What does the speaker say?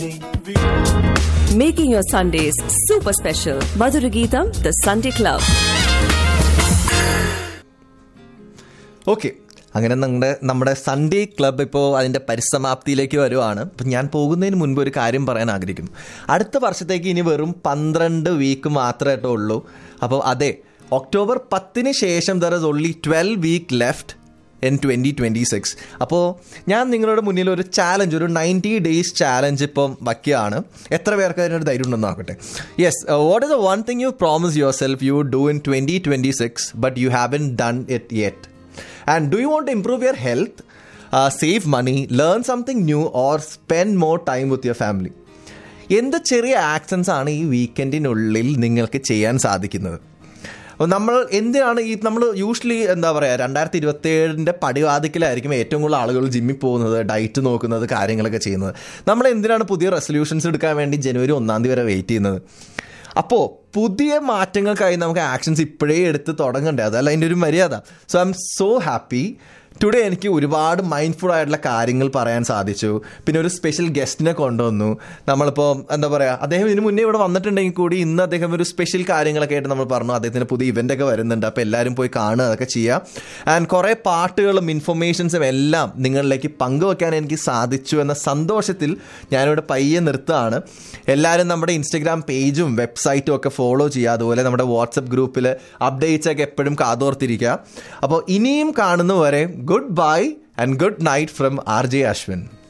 Making your Sundays super special. Madhurageetam, the Sunday Club. Okay അങ്ങനെ നമ്മുടെ നമ്മുടെ Sunday club ഇപ്പോൾ അതിൻ്റെ പരിസമാപ്തിയിലേക്ക് വരുവാണ് അപ്പം ഞാൻ പോകുന്നതിന് മുൻപ് ഒരു കാര്യം പറയാൻ ആഗ്രഹിക്കുന്നു അടുത്ത വർഷത്തേക്ക് ഇനി വെറും പന്ത്രണ്ട് വീക്ക് മാത്രമേ ഉള്ളൂ അപ്പോൾ അതെ ഒക്ടോബർ പത്തിന് ശേഷം there is only twelve week left in twenty twenty six അപ്പോൾ ഞാൻ നിങ്ങളുടെ മുന്നിൽ ഒരു ചാലഞ്ച് ഒരു നയൻറ്റി ഡേയ്സ് ചാലഞ്ച് ഇപ്പം വയ്ക്കുകയാണ് എത്ര പേർക്ക് അതിനൊരു ധൈര്യം ഉണ്ടെന്ന് നോക്കട്ടെ yes what is the one thing you promise yourself you do in twenty twenty six but you haven't done it yet and do you want to improve your health save money learn something new or spend more time with your family എന്ത് ചെറിയ actions ആണ് ഈ വീക്കെൻഡിനുള്ളിൽ നിങ്ങൾക്ക് ചെയ്യാൻ സാധിക്കുന്നത് അപ്പോൾ നമ്മൾ എന്തിനാണ് ഈ നമ്മൾ യൂഷ്വലി എന്താ പറയുക രണ്ടായിരത്തി ഇരുപത്തി ഏഴിൻ്റെ പടിവാതിക്കലായിരിക്കും ഏറ്റവും കൂടുതൽ ആളുകൾ ജിമ്മിൽ പോകുന്നത് ഡയറ്റ് നോക്കുന്നത് കാര്യങ്ങളൊക്കെ ചെയ്യുന്നത് നമ്മൾ എന്തിനാണ് പുതിയ റെസൊല്യൂഷൻസ് എടുക്കാൻ വേണ്ടി ജനുവരി ഒന്നാം തീയതി വരെ വെയിറ്റ് ചെയ്യുന്നത് അപ്പോൾ പുതിയ മാറ്റങ്ങൾക്കായി നമുക്ക് ആക്ഷൻസ് ഇപ്പോഴേ എടുത്ത് തുടങ്ങണ്ടേ അതല്ല അതിൻ്റെ ഒരു മര്യാദ so I'm so happy today എനിക്ക് ഒരുപാട് മൈൻഡ്ഫുൾ ആയിട്ടുള്ള കാര്യങ്ങൾ പറയാൻ സാധിച്ചു പിന്നെ ഒരു സ്പെഷ്യൽ ഗസ്റ്റിനെ കൊണ്ടുവന്നു നമ്മളിപ്പോൾ എന്താ പറയുക അദ്ദേഹം ഇതിന് മുന്നേ ഇവിടെ വന്നിട്ടുണ്ടെങ്കിൽ കൂടി ഇന്ന് അദ്ദേഹം ഒരു സ്പെഷ്യൽ കാര്യങ്ങളൊക്കെ ആയിട്ട് നമ്മൾ പറഞ്ഞു അദ്ദേഹത്തിന് പുതിയ ഇവൻ്റ് ഒക്കെ വരുന്നുണ്ട് അപ്പോൾ എല്ലാവരും പോയി കാണുക അതൊക്കെ ചെയ്യുക ആൻഡ് കുറേ പാട്ടുകളും ഇൻഫർമേഷൻസും എല്ലാം നിങ്ങളിലേക്ക് പങ്കുവെക്കാൻ എനിക്ക് സാധിച്ചു എന്ന സന്തോഷത്തിൽ ഞാനിവിടെ പയ്യെ നിർത്തുകയാണ് എല്ലാവരും നമ്മുടെ ഇൻസ്റ്റഗ്രാം പേജും വെബ്സൈറ്റും ഒക്കെ ഫോളോ ചെയ്യുക അതുപോലെ നമ്മുടെ വാട്സപ്പ് ഗ്രൂപ്പിൽ അപ്ഡേറ്റ്സ് ഒക്കെ എപ്പോഴും കാതോർത്തിരിക്കുക അപ്പോൾ ഇനിയും കാണുന്നവരെ goodbye and good night from R J Ashwin